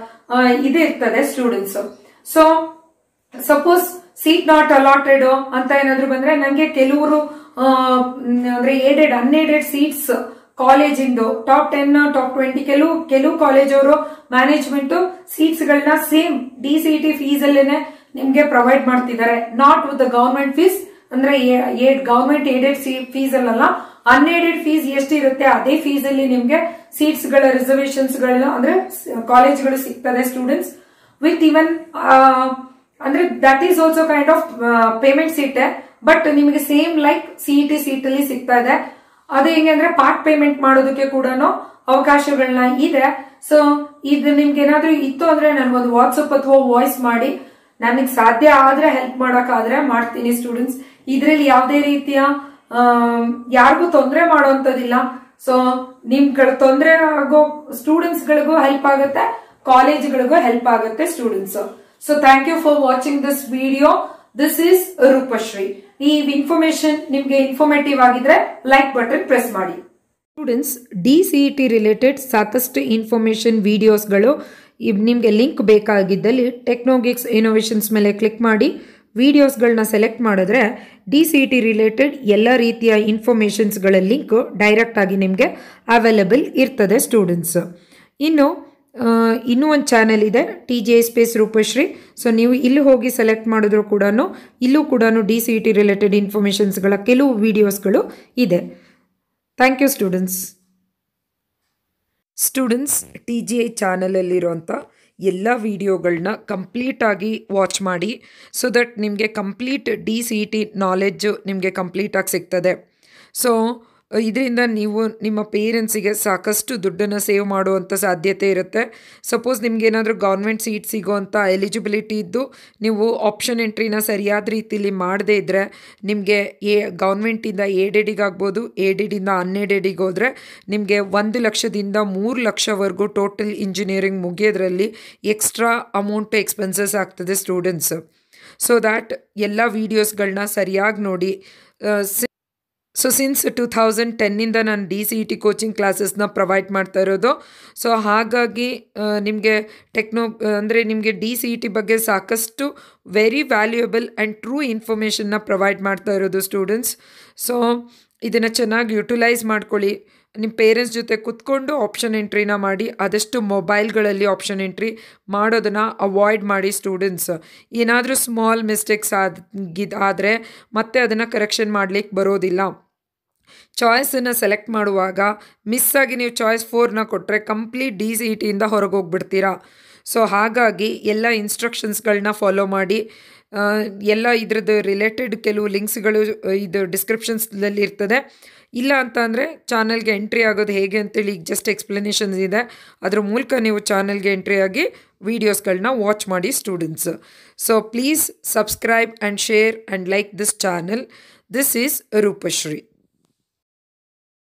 [SPEAKER 1] ಇದು ಇರ್ತದೆ students so suppose seat not allotted ಅಂತ ಏನಾದ್ರು ಬಂದ್ರೆ ನಂಗೆ ಕೆಲವರು ಅಂದ್ರೆ ಏಡೆಡ್ ಅನ್ಏಡೆಡ್ ಸೀಟ್ಸ್ ಕಾಲೇಜಿಂದು ಟಾಪ್ ಟೆನ್ ಟಾಪ್ ಟ್ವೆಂಟಿ ಕೆಲವು ಕೆಲವು ಕಾಲೇಜ್ ಅವರು ಮ್ಯಾನೇಜ್ಮೆಂಟ್ ಸೀಟ್ಸ್ ಗಳನ್ನ same D C T fees ಅಲ್ಲೇನೆ ನಿಮ್ಗೆ ಪ್ರೊವೈಡ್ ಮಾಡ್ತಿದ್ದಾರೆ not with the government fees ಅಂದ್ರೆ ಗವರ್ಮೆಂಟ್ ಏಡೆಡ್ ಫೀಸ್ ಅಲ್ಲ ಅನ್ಏಡೆಡ್ ಫೀಸ್ ಎಷ್ಟಿರುತ್ತೆ ಅದೇ ಫೀಸ್ ಅಲ್ಲಿ ನಿಮ್ಗೆ ಸೀಟ್ಸ್ ಗಳ ರಿಸರ್ವೇಶನ್ಸ್ ಗಳನ್ನ ಅಂದ್ರೆ ಕಾಲೇಜ್ಗಳು ಸಿಗ್ತದೆ ಸ್ಟೂಡೆಂಟ್ಸ್ ವಿತ್ ಇವನ್ ಅಂದ್ರೆ that is also kind of payment seat but ನಿಮಗೆ ಸೇಮ್ ಲೈಕ್ ಸಿಇಟಿ ಸೀಟ್ ಅಲ್ಲಿ ಸಿಗ್ತಾ ಇದೆ ಅದು ಹೆಂಗೆ ಅಂದ್ರೆ ಪಾರ್ಟ್ ಪೇಮೆಂಟ್ ಮಾಡೋದಕ್ಕೆ ಕೂಡ ಅವಕಾಶಗಳನ್ನ ಇದೆ ಸೊ ಇದು ನಿಮ್ಗೆ ಏನಾದ್ರೂ ಇತ್ತು ಅಂದ್ರೆ ನನ್ಗೊಂದು ವಾಟ್ಸಪ್ ಅಥವಾ ವಾಯ್ಸ್ ಮಾಡಿ ನನಗೆ ಸಾಧ್ಯ ಆದ್ರೆ ಹೆಲ್ಪ್ ಮಾಡಕ್ಕಾದ್ರೆ ಮಾಡ್ತೀನಿ ಸ್ಟೂಡೆಂಟ್ಸ್ ಇದ್ರಲ್ಲಿ ಯಾವುದೇ ರೀತಿಯ ಯಾರಿಗೂ ತೊಂದರೆ ಮಾಡುವಂತದಿಲ್ಲ ಸೊ ನಿಮ್ಗಳ ತೊಂದರೆ ಆಗೋ ಸ್ಟೂಡೆಂಟ್ಸ್ ಗಳಿಗೂ ಹೆಲ್ಪ್ ಆಗುತ್ತೆ ಕಾಲೇಜ್ಗಳಿಗೂ ಹೆಲ್ಪ್ ಆಗುತ್ತೆ students so thank you for watching this video this is Roopashree ಈ ಇನ್ಫಾರ್ಮೇಶನ್ ನಿಮ್ಗೆ ಇನ್ಫಾರ್ಮೇಟಿವ್ ಆಗಿದ್ರೆ ಲೈಕ್ ಬಟನ್ ಪ್ರೆಸ್ ಮಾಡಿ students D C E T related ಸಾಕಷ್ಟು ಇನ್ಫಾರ್ಮೇಶನ್ ವಿಡಿಯೋಸ್ಗಳು ನಿಮಗೆ ಲಿಂಕ್ ಬೇಕಾಗಿದ್ದಲ್ಲಿ ಟೆಕ್ನೋಗಿಕ್ಸ್ ಇನೋವೇಷನ್ಸ್ ಮೇಲೆ ಕ್ಲಿಕ್ ಮಾಡಿ ವಿಡಿಯೋಸ್ಗಳನ್ನ ಸೆಲೆಕ್ಟ್ ಮಾಡಿದ್ರೆ D C E T related ಎಲ್ಲ ರೀತಿಯ ಇನ್ಫಾರ್ಮೇಷನ್ಸ್ಗಳ ಲಿಂಕ್ ಡೈರೆಕ್ಟ್ ಆಗಿ ನಿಮಗೆ ಅವೈಲೇಬಲ್ ಇರ್ತದೆ ಸ್ಟೂಡೆಂಟ್ಸ್ ಇನ್ನು ಇನ್ನೂ ಒಂದು ಚಾನೆಲ್ ಇದೆ T J space Roopashree so ನೀವು ಇಲ್ಲಿ ಹೋಗಿ ಸೆಲೆಕ್ಟ್ ಮಾಡಿದ್ರು ಕೂಡ ಇಲ್ಲೂ ಕೂಡ D C E T related ಇನ್ಫಾರ್ಮೇಷನ್ಸ್ಗಳ ಕೆಲವು ವಿಡಿಯೋಸ್ಗಳು ಇದೆ thank you students students T G I ಚಾನಲಲ್ಲಿರುವಂಥ ಎಲ್ಲ ವೀಡಿಯೋಗಳನ್ನ ಕಂಪ್ಲೀಟಾಗಿ ವಾಚ್ ಮಾಡಿ ಸೊ ದಟ್ ನಿಮಗೆ complete D C E T knowledge ನಿಮಗೆ ಕಂಪ್ಲೀಟಾಗಿ ಸಿಗ್ತದೆ ಸೊ ಇದರಿಂದ ನೀವು ನಿಮ್ಮ ಪೇರೆಂಟ್ಸಿಗೆ ಸಾಕಷ್ಟು ದುಡ್ಡನ್ನು ಸೇವ್ ಮಾಡುವಂಥ ಸಾಧ್ಯತೆ ಇರುತ್ತೆ ಸಪೋಸ್ ನಿಮ್ಗೇನಾದರೂ ಗೌರ್ಮೆಂಟ್ ಸೀಟ್ ಸಿಗೋವಂಥ ಎಲಿಜಿಬಿಲಿಟಿ ಇದ್ದು ನೀವು ಆಪ್ಷನ್ ಎಂಟ್ರಿನ ಸರಿಯಾದ ರೀತಿಲಿ ಮಾಡದೇ ಇದ್ದರೆ ನಿಮಗೆ ಏ ಗೌರ್ಮೆಂಟಿಂದ ಏಡೆಡಿಗೆ ಆಗ್ಬೋದು ಏಡೆಡಿಂದ ಅನ್ಏಡೆಡಿಗೆ ಹೋದರೆ ನಿಮಗೆ ಒಂದು ಲಕ್ಷದಿಂದ ಮೂರು ಲಕ್ಷವರೆಗೂ ಟೋಟಲ್ ಇಂಜಿನಿಯರಿಂಗ್ ಮುಗಿಯೋದ್ರಲ್ಲಿ ಎಕ್ಸ್ಟ್ರಾ ಅಮೌಂಟ್ ಎಕ್ಸ್ಪೆನ್ಸಸ್ ಆಗ್ತದೆ ಸ್ಟೂಡೆಂಟ್ಸ್ ಸೊ ದ್ಯಾಟ್ ಎಲ್ಲ ವೀಡಿಯೋಸ್ಗಳನ್ನ ಸರಿಯಾಗಿ ನೋಡಿ ಸೊ ಸಿನ್ಸ್ ಟು ಥೌಸಂಡ್ ಟೆನ್ನಿಂದ ನಾನು D C E T coaching ಕ್ಲಾಸಸ್ನ ಪ್ರೊವೈಡ್ ಮಾಡ್ತಾ ಇರೋದು ಸೊ ಹಾಗಾಗಿ ನಿಮಗೆ ಟೆಕ್ನೋ ಅಂದರೆ ನಿಮಗೆ ಡಿ ಸಿ ಇ ಟಿ ಬಗ್ಗೆ ಸಾಕಷ್ಟು ವೆರಿ ವ್ಯಾಲ್ಯೂಯಬಲ್ ಆ್ಯಂಡ್ ಟ್ರೂ ಇನ್ಫಾರ್ಮೇಷನ್ನ ಪ್ರೊವೈಡ್ ಮಾಡ್ತಾ ಇರೋದು ಸ್ಟೂಡೆಂಟ್ಸ್ ಸೊ ಇದನ್ನು ಚೆನ್ನಾಗಿ ಯುಟಿಲೈಸ್ ಮಾಡ್ಕೊಳ್ಳಿ ನಿಮ್ಮ ಪೇರೆಂಟ್ಸ್ ಜೊತೆ ಕುತ್ಕೊಂಡು ಆಪ್ಷನ್ ಎಂಟ್ರಿನ ಮಾಡಿ ಆದಷ್ಟು ಮೊಬೈಲ್ಗಳಲ್ಲಿ ಆಪ್ಷನ್ ಎಂಟ್ರಿ ಮಾಡೋದನ್ನು ಅವಾಯ್ಡ್ ಮಾಡಿ ಸ್ಟೂಡೆಂಟ್ಸ್ ಏನಾದರೂ ಸ್ಮಾಲ್ ಮಿಸ್ಟೇಕ್ಸ್ ಆಗಿದ್ ಆದರೆ ಮತ್ತೆ ಅದನ್ನು ಕರೆಕ್ಷನ್ ಮಾಡಲಿಕ್ಕೆ ಬರೋದಿಲ್ಲ ಚಾಯ್ಸನ್ನು ಸೆಲೆಕ್ಟ್ ಮಾಡುವಾಗ ಮಿಸ್ ಆಗಿ ನೀವು ಚಾಯ್ಸ್ ಫೋರ್ನ ಕೊಟ್ಟರೆ ಕಂಪ್ಲೀಟ್ ಡಿ ಸಿ ಇ ಟಿಯಿಂದ ಹೊರಗೆ ಹೋಗ್ಬಿಡ್ತೀರಾ ಸೊ ಹಾಗಾಗಿ ಎಲ್ಲ ಇನ್ಸ್ಟ್ರಕ್ಷನ್ಸ್ಗಳನ್ನ ಫಾಲೋ ಮಾಡಿ ಎಲ್ಲ ಇದ್ರದ್ದು ರಿಲೇಟೆಡ್ ಕೆಲವು ಲಿಂಕ್ಸ್ಗಳು ಇದು ಡಿಸ್ಕ್ರಿಪ್ಷನ್ಸ್ನಲ್ಲಿ ಇರ್ತದೆ ಇಲ್ಲ ಅಂತ ಅಂದರೆ ಚಾನಲ್ಗೆ ಎಂಟ್ರಿ ಆಗೋದು ಹೇಗೆ ಅಂತೇಳಿ ಈಗ ಜಸ್ಟ್ ಎಕ್ಸ್ಪ್ಲನೇಷನ್ಸ್ ಇದೆ ಅದ್ರ ಮೂಲಕ ನೀವು ಚಾನಲ್ಗೆ ಎಂಟ್ರಿ ಆಗಿ ವೀಡಿಯೋಸ್ಗಳನ್ನ ವಾಚ್ ಮಾಡಿ students so please subscribe and share and like this channel this is Roopashree